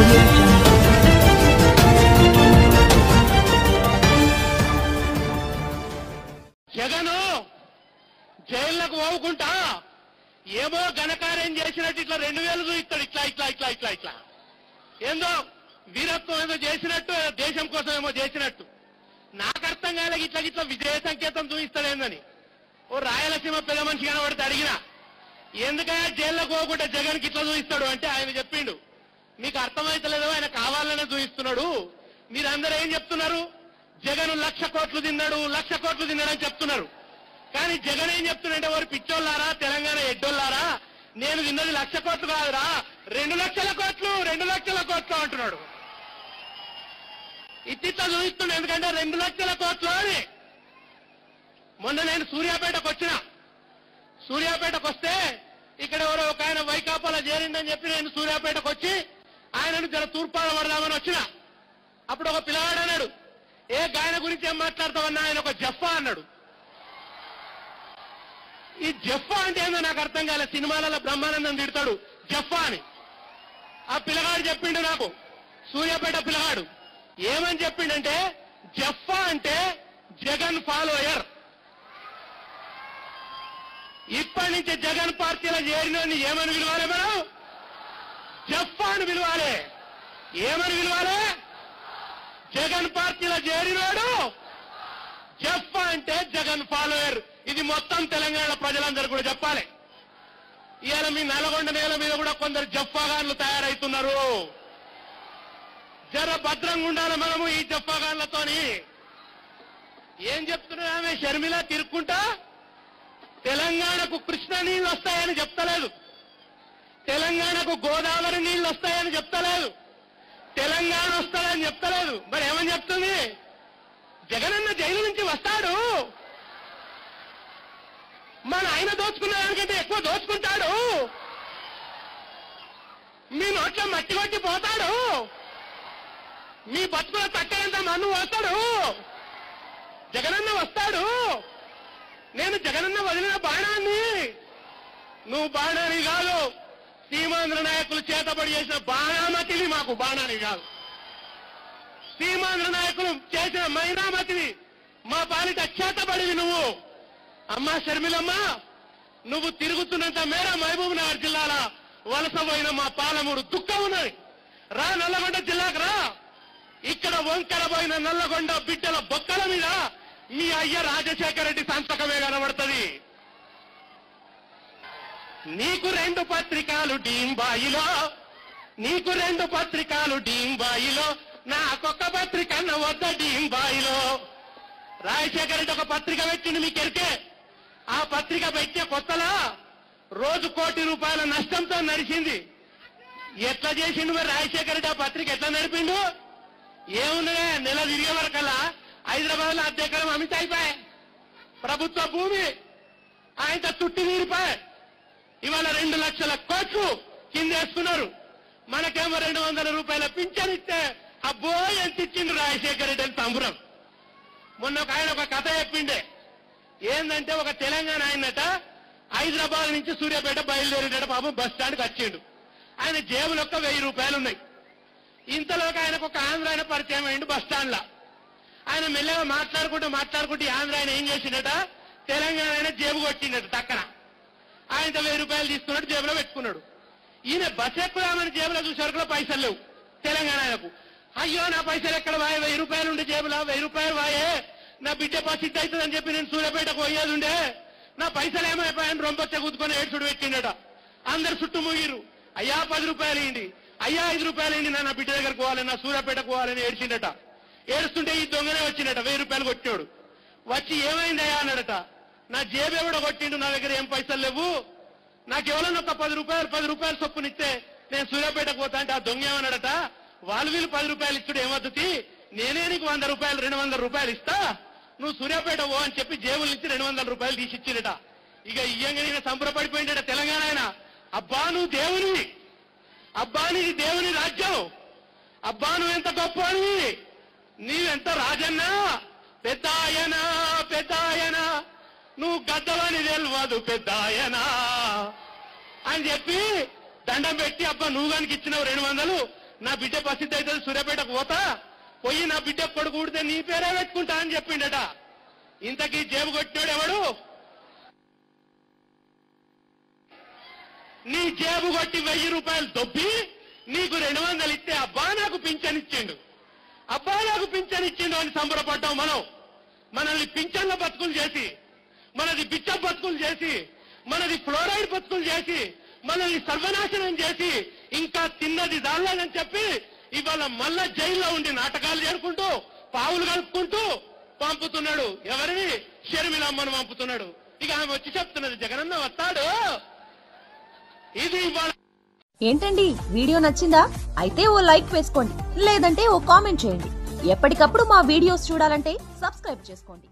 audio jungle. Jagan జైళ్ళకు పోవుకుంటా ఏమో ఘనకార్యం చేసినట్టు ఇట్లా రెండు వేలు చూయిస్తాడు ఇట్లా ఇట్లా ఇట్లా ఇట్లా ఇట్లా ఏందో వీరత్వం ఏదో చేసినట్టు దేశం కోసం ఏమో చేసినట్టు నాకు అర్థం కాలే ఇట్లా ఇట్లా విజయ సంకేతం చూపిస్తాడేందని ఓ రాయలసీమ పెద్ద మనిషి కనబడితే అడిగినా ఎందుకయ్యా జైల్లోకి పోకుండా జగన్కి ఇట్లా చూపిస్తాడు అంటే ఆయన చెప్పిండు మీకు అర్థమైతలేదో ఆయన కావాలనే చూపిస్తున్నాడు మీరందరూ ఏం చెప్తున్నారు జగన్ లక్ష కోట్లు తిన్నాడు లక్ష కోట్లు తిన్నాడు అని చెప్తున్నారు కానీ జగన్ ఏం చెప్తున్నాడంటే వారు పిచ్చోళ్ళారా తెలంగాణ ఎడ్డోళ్ళారా నేను తిన్నది లక్ష కోట్లు కాదురా రెండు లక్షల కోట్లు రెండు లక్షల కోట్లు అంటున్నాడు ఇట్టిట్లా చూపిస్తుండే ఎందుకంటే రెండు లక్షల కోట్లు అని మొన్న నేను సూర్యాపేటకు వచ్చిన సూర్యాపేటకు వస్తే ఇక్కడ ఎవరో ఒక ఆయన వైకాపాలో చేరిందని చెప్పి నేను సూర్యాపేటకు వచ్చి ఆయనను జర తూర్పాల పడదామని వచ్చిన అప్పుడు ఒక పిల్లవాడు అన్నాడు ఏ గాయన గురించి ఏం మాట్లాడతావన్నా ఆయన ఒక జఫా అన్నాడు ఈ జఫా అంటే ఏందో నాకు అర్థం కాలే సినిమాలలో బ్రహ్మానందం తిడతాడు జఫా అని ఆ పిల్లగాడు చెప్పిండు నాకు సూర్యాపేట పిల్లగాడు ఏమని చెప్పిండంటే జఫా అంటే జగన్ ఫాలోయర్ ఇప్పటి నుంచి జగన్ పార్టీలో చేరిన ఏమని పిలవాలి మనం జఫా అని పిలవాలి ఏమని పిలవాలి జగన్ పార్టీలో చేరినాడు జఫా అంటే జగన్ ఫాలోయర్ ఇది మొత్తం తెలంగాణ ప్రజలందరూ కూడా చెప్పాలి ఇవాళ మీ నల్గొండ నేల మీద కూడా కొందరు జఫాగాన్లు తయారవుతున్నారు జర భద్రంగా ఉండాలి మనము ఈ జఫాగాన్లతోని ఏం చెప్తున్నా ఆమె షర్మిల తిరుక్కుంటా తెలంగాణకు కృష్ణ నీళ్లు వస్తాయని చెప్తలేదు తెలంగాణకు గోదావరి నీళ్లు వస్తాయని చెప్తలేదు తెలంగాణ వస్తాడని చెప్తలేదు మరి ఏమని చెప్తుంది జగనన్న జైలు నుంచి వస్తాడు మన ఆయన దోచుకున్న దానికంటే ఎక్కువ దోచుకుంటాడు మీ నోట్లో మట్టి కొట్టి పోతాడు మీ బతుకుల తక్కనంత మన్ను వస్తాడు జగనన్న వస్తాడు నేను జగనన్న వదిలిన బాణాన్ని నువ్వు బాణాని కాదు సీమాంధ్ర నాయకులు చేతబడి చేసిన బాణామతివి మాకు బాణాని కాదు సీమాంధ్ర నాయకులు చేసిన మైనామతివి మా పాలిట చేతబడివి నువ్వు అమ్మా షర్మిలమ్మ నువ్వు తిరుగుతున్నంత మేర మహబూబ్ నగర్ జిల్లాల వలస పోయిన మా పాలమూరు దుఃఖం ఉన్నది రా నల్లగొండ జిల్లాకు రా ఇక్కడ వంకర పోయిన నల్లగొండ బిడ్డల బొక్కల మీద మీ అయ్య రాజశేఖర రెడ్డి సంతకమే కనబడుతుంది నీకు రెండు పత్రికలు డీంబాయిలో నీకు రెండు పత్రికలు డీంబాయిలో నాకొక పత్రిక అన్న వద్ద డీంబాయిలో రాజశేఖర రెడ్డి ఒక పత్రిక పెట్టింది మీకు ఎరికే ఆ పత్రిక పెట్టే కొత్తలా రోజు కోటి రూపాయల నష్టంతో నడిచింది ఎట్లా చేసిండు మరి రాజశేఖర రెడ్డి ఆ పత్రిక ఎట్లా నడిపిండు ఏమున్నదే నెల తిరిగే వరకల్లా హైదరాబాద్ లో అద్దెకరం అమిత అయిపోయాయి ప్రభుత్వ భూమి ఆయన తుట్టి తీరిపోయాయి ఇవాళ రెండు లక్షల కోట్లు కిందేస్తున్నారు మనకేమో రెండు వందల రూపాయల పింఛన్ ఇస్తే అబ్బో ఎంత ఇచ్చిండు రాజశేఖర రెడ్డి అని సంబరం మొన్న ఒక ఆయన ఒక కథ చెప్పిండే ఏందంటే ఒక తెలంగాణ ఆయనట హైదరాబాద్ నుంచి సూర్యాపేట బయలుదేరేట పాపం బస్ స్టాండ్కి వచ్చిండు ఆయన జేబులో ఒక వెయ్యి రూపాయలు ఉన్నాయి ఇంతలోకి ఆయనకు ఒక ఆంధ్ర ఆయన పరిచయం అయ్యిండు బస్ స్టాండ్ లా ఆయన మెల్లగా మాట్లాడుకుంటూ మాట్లాడుకుంటూ ఈ ఆంధ్ర ఆయన ఏం చేసిండట తెలంగాణ ఆయన జేబు కొట్టిండట టక్కన ఆయనతో వెయ్యి రూపాయలు తీసుకున్నాడు జేబులో పెట్టుకున్నాడు ఈయన బస్ ఎక్కుదామని జేబులో చూసేవరకు పైసలు లేవు తెలంగాణ ఆయనకు అయ్యో నా పైసలు ఎక్కడ వాయే వెయ్యి రూపాయలు ఉండే జేబులో వెయ్యి రూపాయలు వాయే నా బిడ్డ పసిద్ధి అవుతుందని చెప్పి నేను సూర్యాపేటకు పోయేది ఉండే నా పైసలు ఏమైపోయాయని రొంపొచ్చ కూతుకొని ఏడ్చుడు పెట్టిండట అందరు చుట్టూ ముగిరు అయ్యా పది రూపాయలు ఏంటి అయ్యా ఐదు రూపాయలు ఏంటి నా బిడ్డ దగ్గరకు పోవాలి నా సూర్యాపేటకు పోవాలని ఏడ్చిండట ఏడుస్తుంటే ఈ దొంగనే వచ్చిండట వెయ్యి రూపాయలు కొట్టాడు వచ్చి ఏమైంది అయ్యా అన్నాడట నా జేబు ఎవడో కొట్టిండు నా దగ్గర ఏం పైసలు లేవు నాకు ఎవరన్నా ఒక పది రూపాయలు పది రూపాయలు చొప్పునిస్తే నేను సూర్యాపేటకు పోతా అంటే ఆ దొంగ ఏమన్నాడట వాళ్ళు వీళ్ళు పది రూపాయలు ఇచ్చుడు ఏమద్దుతి నేనే నీకు వంద రూపాయలు రెండు వందల రూపాయలు ఇస్తా నువ్వు సూర్యాపేట పో అని చెప్పి జేబుల నుంచి రెండు వందల రూపాయలు తీసిచ్చిరట ఇక ఇయ్యంగా నేను సంబరపడిపోయిండట తెలంగాణ ఆయన అబ్బా నువ్వు దేవునివి అబ్బా నీది దేవుని రాజ్యం అబ్బా నువ్వు ఎంత గొప్ప నీవెంత రాజన్నా పెద్ద ఆయన పెద్ద ఆయన నువ్వు గద్దవని తెలియదు పెద్ద ఆయన అని చెప్పి దండం పెట్టి అబ్బా నువ్వు కనుక ఇచ్చినావు రెండు వందలు నా బిడ్డ ప్రసిద్ధి అయితే సూర్యాపేటకు పోతా పోయి నా బిడ్డ కొడుకు ఊడితే నీ పేరే పెట్టుకుంటా అని చెప్పిండట ఇంతకీ జేబు కొట్టినాడు ఎవడు నీ జేబు కొట్టి వెయ్యి రూపాయలు దొబ్బి నీకు రెండు వందలు ఇస్తే అబ్బా నాకు పింఛన్ ఇచ్చిండు అబ్బా నాకు పింఛన్ ఇచ్చిండు అని సంబరపడ్డాం మనం మనల్ని పింఛన్ల బతుకులు చేసి మనది బిచ్చ బతుకులు చేసి మనది ఫ్లోరైడ్ బతుకులు చేసి మనల్ని సర్వనాశనం చేసి ఇంకా తిన్నది దాల్లేదని చెప్పి ఇవాళ మళ్ళా జైల్లో ఉండి నాటకాలు చేరుకుంటూ పావులు కలుపుకుంటూ పంపుతున్నాడు ఎవరిని షర్మిలమ్మను పంపుతున్నాడు ఇక ఆమె వచ్చి చెప్తున్నది జగనన్న వస్తాడు ఇది ఇవాళ ఏంటండి వీడియో నచ్చిందా అయితే ఓ లైక్ వేసుకోండి లేదంటే ఓ కామెంట్ చేయండి ఎప్పటికప్పుడు మా వీడియోస్ చూడాలంటే సబ్స్క్రైబ్ చేసుకోండి